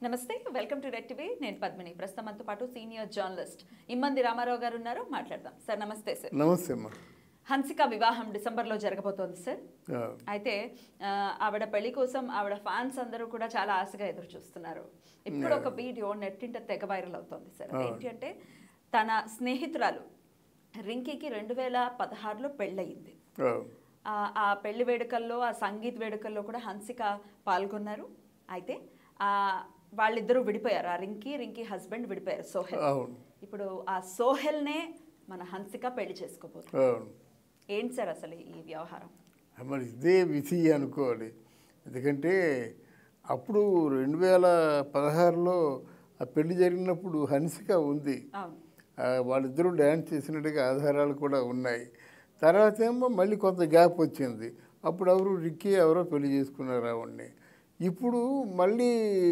నమస్తే welcome to red TV నేను పద్మిని ప్రస్తుతం మనతో పాటు సీనియర్ జర్నలిస్ట్ ఇమ్మంది రామారావు గారు ఉన్నారు మాట్లాడదాం సార్ నమస్తే సార్ నమస్తే అమ్మా హన్సిక వివాహం డిసెంబర్లో జరగబోతోంది సార్ ఆ, అయితే ఆ, ఆవిడ పెళ్లి కోసం ఆవిడ ఫ్యాన్స్ అందరూ కూడా చాలా ఆశగా ఎదురు చూస్తున్నారు ఇప్పుడు ఒక వీడియో నెట్టింట తెగ వైరల్ అవుతోంది సార్ ఏంటి అంటే తన స్నేహితురాలు రింకీకి రెండు వేల పదహారులో పెళ్ళయింది ఆ, ఆ ఆ పెళ్లి వేడుకల్లో ఆ సంగీత్ వేడుకల్లో కూడా హన్సిక పాల్గొన్నారు అయితే ఆ వాళ్ళిద్దరూ విడిపోయారు ఆ రింకీ రింకీ హస్బెండ్ విడిపోయారు సోహెల్ అవును ఇప్పుడు ఆ సోహెల్నే మన హన్సిక పెళ్లి చేసుకోబోతుంది అవును ఏంటి సార్ అసలు ఈ వ్యవహారం మరి ఇదే విధి అనుకోవాలి ఎందుకంటే అప్పుడు రెండు వేల పదహారులో ఆ పెళ్లి జరిగినప్పుడు హన్సిక ఉంది అవును ఆ, వాళ్ళిద్దరూ డ్యాన్స్ చేసినట్టుగా ఆధారాలు కూడా ఉన్నాయి తర్వాత ఏమో మళ్ళీ కొంత గ్యాప్ వచ్చింది అప్పుడు ఎవరు రిక్కీ ఎవరో పెళ్లి చేసుకున్నారు ఆవిడ్ని ఇప్పుడు మళ్ళీ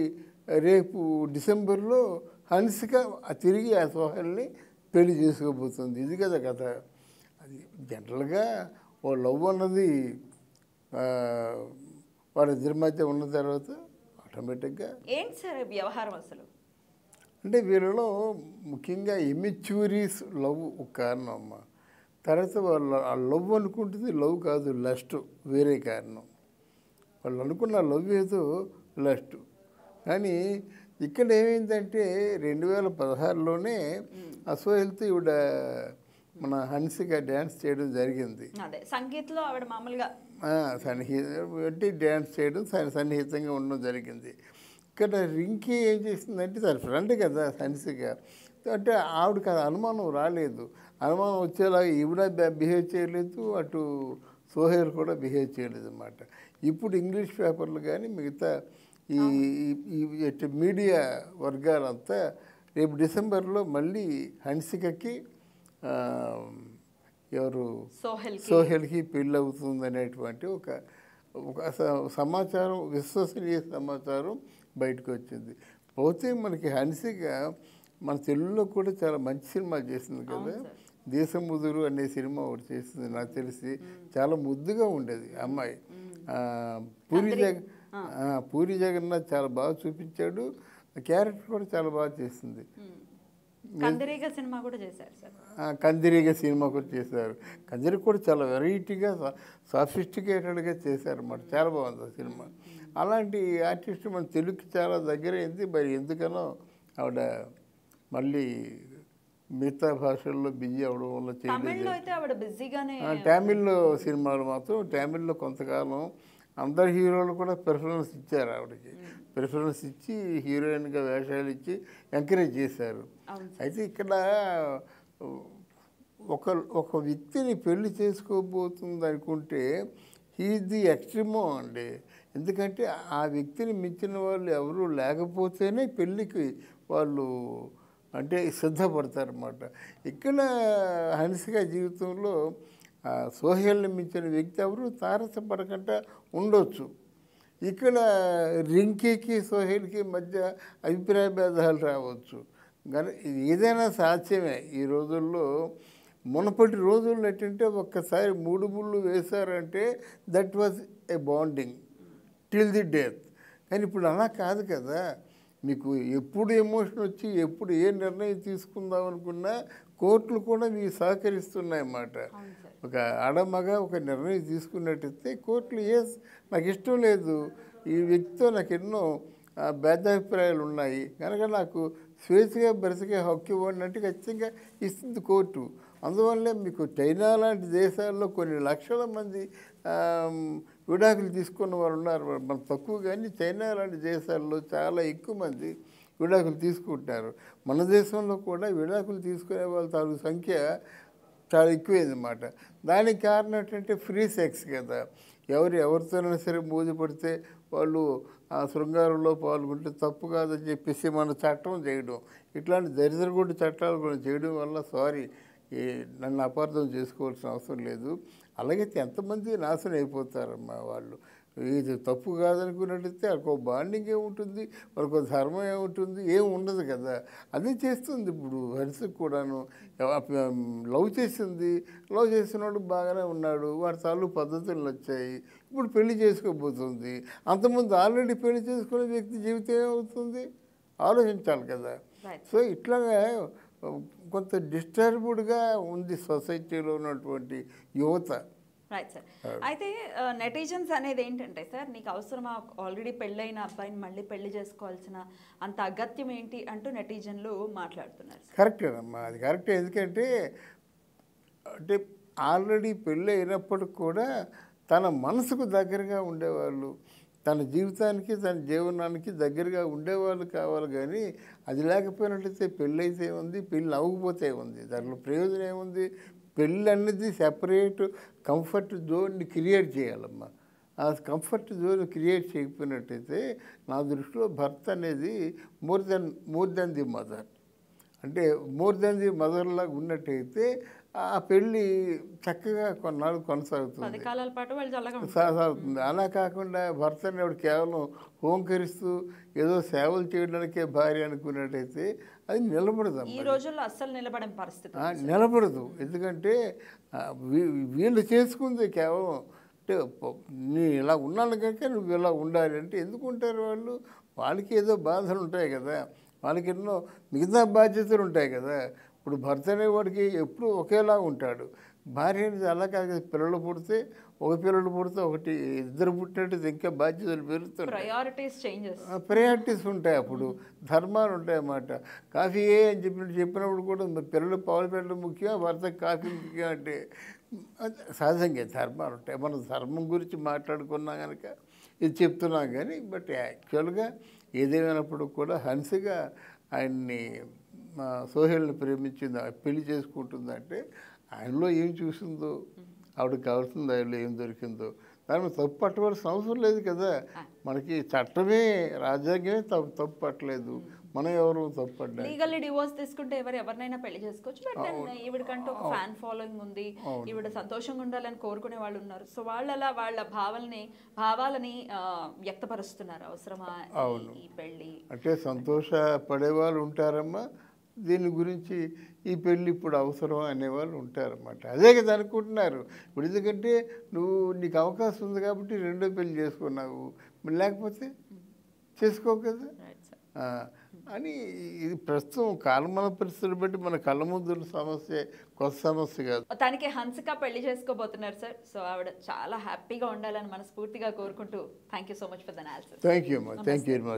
రేపు డిసెంబర్లో హన్సిక ఆ తిరిగి ఆ సోహల్ని పెళ్లి చేసుకోబోతుంది ఇది కదా కథ అది జనరల్గా ఓ లవ్ అన్నది ఆ, వాళ్ళిద్దరి మధ్య ఉన్న తర్వాత ఆటోమేటిక్గా ఏంటి సార్ ఈ వ్యవహారం అసలు అంటే వీళ్ళలో ముఖ్యంగా ఎమిచ్యూరీస్ లవ్ ఒక కారణం అమ్మ తర్వాత వాళ్ళు ఆ లవ్ అనుకుంటుంది లవ్ కాదు లస్ట్ వేరే కారణం వాళ్ళు అనుకున్న లవ్ ఏదో లస్ట్ కానీ ఇక్కడ ఏమైందంటే రెండు వేల పదహారులోనే అసోహెల్తో ఈవిడ మన హన్సిక డ్యాన్స్ చేయడం జరిగింది అదే సంగీత్లో ఆవిడ మామూలుగా ఆ, సన్నిహిత అంటే డ్యాన్స్ చేయడం సన్ని- సన్నిహితంగా ఉండడం జరిగింది ఇక్కడ రింకీ ఏం చేసిందంటే తన ఫ్రెండ్ కదా సన్సిక అంటే ఆవిడకి అది అనుమానం రాలేదు అనుమానం వచ్చేలాగా ఈవిడ బి- బిహేవ్ చేయలేదు అటు సోహేల్ కూడా బిహేవ్ చేయలేదు అన్నమాట ఇప్పుడు ఇంగ్లీష్ పేపర్లు కానీ మిగతా ఈ ఈ- ఈ ఇటు మీడియా వర్గాలంతా రేపు డిసెంబర్లో మళ్ళీ హన్సికకి ఆ, ఎవరు సోహెల్ సోహెల్కి పెళ్ళి అవుతుంది అనేటువంటి ఒక ఒక స- సమాచారం విశ్వసనీయ సమాచారం బయటకు వచ్చింది పోతే మనకి హన్సిక మన తెలుగులో కూడా చాలా మంచి సినిమా చేసింది కదా దేశముదురు అనే సినిమా ఒకటి చేసింది నాకు తెలిసి చాలా ముద్దుగా ఉండేది ఆ అమ్మాయి ఆ, పూరి జగ ఆ, పూరి జగన్నాథ్ చాలా బాగా చూపించాడు క్యారెక్టర్ కూడా చాలా బాగా చేసింది కందిరీగ సినిమా కూడా చేశారు సార్ ఆ, కందిరీగ సినిమా కూడా చేశారు కందిరి కూడా చాలా వెరైటీగా సాఫిస్టికేటెడ్గా చేశారన్నమాట చాలా బాగుంది ఆ సినిమా అలాంటి ఆర్టిస్ట్ మన తెలుగుకి చాలా దగ్గరైంది మరి ఎందుకనో ఆవిడ మళ్ళీ మిగతా భాషల్లో బిజీ అవడం వల్ల చేయలేదు తమిళ్లో అయితే ఆవిడ బిజీగానే ఆ, తమిళ్లో సినిమాలు మాత్రం తమిళ్లో కొంతకాలం అందరు హీరోలు కూడా ప్రిఫరెన్స్ ఇచ్చారు ఆవిడకి ప్రిఫరెన్స్ ఇచ్చి హీరోయిన్గా వేషాలు ఇచ్చి ఎంకరేజ్ చేశారు అవును అయితే ఇక్కడ ఒక ఒక వ్యక్తిని పెళ్లి చేసుకోబోతుంది అనుకుంటే హీఈ్ ది ఎక్స్ట్రీమో అండి ఎందుకంటే ఆ వ్యక్తిని మించిన వాళ్ళు ఎవరు లేకపోతేనే పెళ్ళికి వాళ్ళు అంటే సిద్ధపడతారన్నమాట ఇక్కడ హన్సిక జీవితంలో ఆ సోహెల్ని మించిన వ్యక్తి ఎవరు తారసపడకుండా ఉండొచ్చు ఇక్కడ రింకీకి సోహెల్కి మధ్య అభిప్రాయ భేదాలు రావచ్చు కానీ ఇది ఏదైనా సాధ్యమే ఈ రోజుల్లో మునపటి రోజుల్లో ఏంటంటే ఒక్కసారి మూడు ముళ్ళు వేశారంటే that was a bonding till the death కానీ ఇప్పుడు అలా కాదు కదా మీకు ఎప్పుడు ఎమోషన్ వచ్చి ఎప్పుడు ఏ నిర్ణయం తీసుకుందాం అనుకున్నా కోర్టులు కూడా మీకు సహకరిస్తున్నాయి అన్నమాట అవును సార్ ఒక ఆడమగ ఒక నిర్ణయం తీసుకున్నట్టయితే కోర్టులు ఎస్ నాకు ఇష్టం లేదు ఈ వ్యక్తితో నాకు ఎన్నో ఆ, భేదాభిప్రాయాలు ఉన్నాయి కనుక నాకు స్వేచ్ఛగా బ్రతికే హక్కు ఇవ్వండి అంటే ఖచ్చితంగా ఇస్తుంది కోర్టు అందువల్లే మీకు చైనా లాంటి దేశాల్లో కొన్ని లక్షల మంది ఆ, విడాకులు తీసుకున్న వాళ్ళు ఉన్నారు మన తక్కువ కానీ చైనా లాంటి దేశాల్లో చాలా ఎక్కువ మంది విడాకులు తీసుకుంటున్నారు మన దేశంలో కూడా విడాకులు తీసుకునే వాళ్ళ తాలూకు సంఖ్య చాలా ఎక్కువైందన్నమాట దానికి కారణం ఏంటంటే ఫ్రీ సెక్స్ కదా ఎవరు ఎవరితోనైనా సరే మోజు పడితే వాళ్ళు ఆ శృంగారంలో పాల్గొంటే తప్పు కాదని చెప్పేసి మన చట్టం చేయడం ఇట్లాంటి దరిద్రగొడ్డు చట్టాలు కూడా చేయడం వల్ల సారీ ఈ నన్ను అపార్థం చేసుకోవాల్సిన అవసరం లేదు అలాగైతే ఎంతమంది నాశనం అయిపోతారమ్మా వాళ్ళు ఇది తప్పు కాదనుకున్నట్టయితే వాళ్ళకు బాండింగ్ ఏముంటుంది వాళ్ళకు ధర్మం ఏముంటుంది ఏం ఉండదు కదా అదే చేస్తుంది ఇప్పుడు హరిసకు కూడాను లవ్ చేసింది లవ్ చేసినవాడు బాగానే ఉన్నాడు వాడి తాలూ పద్ధతులు వచ్చాయి ఇప్పుడు పెళ్లి చేసుకోబోతుంది అంతకుముందు ఆల్రెడీ పెళ్లి చేసుకునే వ్యక్తి జీవితం ఏమవుతుంది ఆలోచించాలి కదా Right. సో ఇట్లాగా కొంత డిస్టర్బ్డ్గా ఉంది సొసైటీలో ఉన్నటువంటి యువత రైట్ సార్ అయితే నెటిజన్స్ అనేది ఏంటంటే సార్ నీకు అవసరమా ఆల్రెడీ పెళ్ళైన అబ్బాయిని మళ్ళీ పెళ్లి చేసుకోవాల్సిన అంత అగత్యం ఏంటి అంటూ నెటిజన్లు మాట్లాడుతున్నారు సార్ కరెక్టేనమ్మా అది కరెక్టే ఎందుకంటే అంటే ఆల్రెడీ పెళ్ళి అయినప్పటికి కూడా తన మనసుకు దగ్గరగా ఉండేవాళ్ళు తన జీవితానికి తన జీవనానికి దగ్గరగా ఉండేవాళ్ళు కావాలి కానీ అది లేకపోయినట్లయితే పెళ్ళి అయితే ఉంది పెళ్ళి అవ్వకపోతే ఉంది దాంట్లో ప్రయోజనం ఏముంది పెళ్ళి అనేది సెపరేట్ కంఫర్ట్ జోన్ని క్రియేట్ చేయాలమ్మా ఆ కంఫర్ట్ జోన్ క్రియేట్ చేయకపోయినట్టయితే నా దృష్టిలో భర్త అనేది more than more than the mother అంటే మోర్ దెన్ ది మదర్ లాగా ఉన్నట్టయితే ఆ పెళ్ళి చక్కగా కొన్నాళ్ళు పది కొనసాగుతుంది కాలాల పాటు వాళ్ళు చల్లగా ఉంటారు. సాగుతుంది అలా కాకుండా భర్త అనేవాడు కేవలం హోంకరిస్తూ ఏదో సేవలు చేయడానికే భార్య అనుకున్నట్టయితే అది నిలబడదమ్మా ఈ రోజుల్లో అస్సలు నిలబడని పరిస్థితి ఆ, నిలబడదు ఎందుకంటే ఆ, వీ- వీళ్ళు చేసుకుంది కేవలం అంటే ప- నీ ఇలా ఉన్నాను కనుక నువ్వు ఇలా ఉండాలి అంటే ఎందుకు ఉంటారు వాళ్ళు వాళ్ళకి ఏదో బాధలు ఉంటాయి కదా వాళ్ళకి ఎన్నో మిగతా బాధ్యతలు ఉంటాయి కదా ఇప్పుడు భర్త అనేవాడికి ఎప్పుడూ ఒకేలా ఉంటాడు భార్య అనేది అలా కాదు పిల్లలు పుడితే ఒక పిల్లలు పుడితే ఒకటి ఇద్దరు పుట్టినట్టు ఇంకా బాధ్యతలు పెరుగుతుంటాయి ప్రయారిటీస్ చేంజెస్ ప్రయారిటీస్ ఉంటాయి అప్పుడు ధర్మాలు ఉంటాయి అన్నమాట కాఫీ ఏ అని చెప్పినట్టు చెప్పినప్పుడు కూడా మరి పిల్లలు పాలు పెట్టడం ముఖ్యం భర్త కాఫీ ముఖ్యం అంటే అది సహజంగా ధర్మాలు ఉంటాయి మనం ధర్మం గురించి మాట్లాడుకున్నాం కనుక ఇది చెప్తున్నాం కానీ బట్ యాక్చువల్గా ఏదేమైనప్పుడు కూడా హన్సిగా ఆయన్ని మా సోహెల్ని ప్రేమించింది ఆ పెళ్లి చేసుకుంటుందంటే ఆయనలో ఏం చూసిందో ఆవిడకి కావాల్సింది ఆయనలో ఏం దొరికిందో దాని మీద తప్పు పట్టవలసిన అవసరం లేదు కదా మనకి చట్టమే రాజ్యాంగమే తప్పు తప్పు పట్టలేదు మనం ఎవరు తప్పు పడ్డా లీగల్లీ డివోర్స్ తీసుకుంటే ఎవరు ఎవరినైనా పెళ్లి చేసుకోవచ్చు బట్ ఈవిడకంటూ ఒక ఫ్యాన్ ఫాలోయింగ్ ఉంది ఈవిడ సంతోషంగా ఉండాలని కోరుకునే వాళ్ళు ఉన్నారు సో వాళ్ళు అలా వాళ్ళ భావాలని భావాలని ఆ, వ్యక్తపరుస్తున్నారు అవసరమా ఈ- అవును. ఈ పెళ్లి అంటే సంతోషపడేవాళ్ళు ఉంటారమ్మా దీని గురించి ఈ పెళ్ళి ఇప్పుడు అవసరం అనేవాళ్ళు ఉంటారన్నమాట అదే కదా అనుకుంటున్నారు ఇప్పుడు ఎందుకంటే నువ్వు నీకు అవకాశం ఉంది కాబట్టి రెండో పెళ్లి చేసుకున్నావు మరి లేకపోతే చేసుకో కదా రైట్ సార్ ఆ, అని ఇది ప్రస్తుతం కాలమాన పరిస్థితులు బట్టి మన కళ్ళ ముందు ఉన్న సమస్య కొత్త సమస్య కాదు తనకి హన్సిక పెళ్లి చేసుకోబోతున్నారు సార్ సో ఆవిడ చాలా హ్యాపీగా ఉండాలని మనస్ఫూర్తిగా కోరుకుంటూ thank you so much for the analysis thank you అమ్మా థ్యాంక్ యూ వెరీ మచ్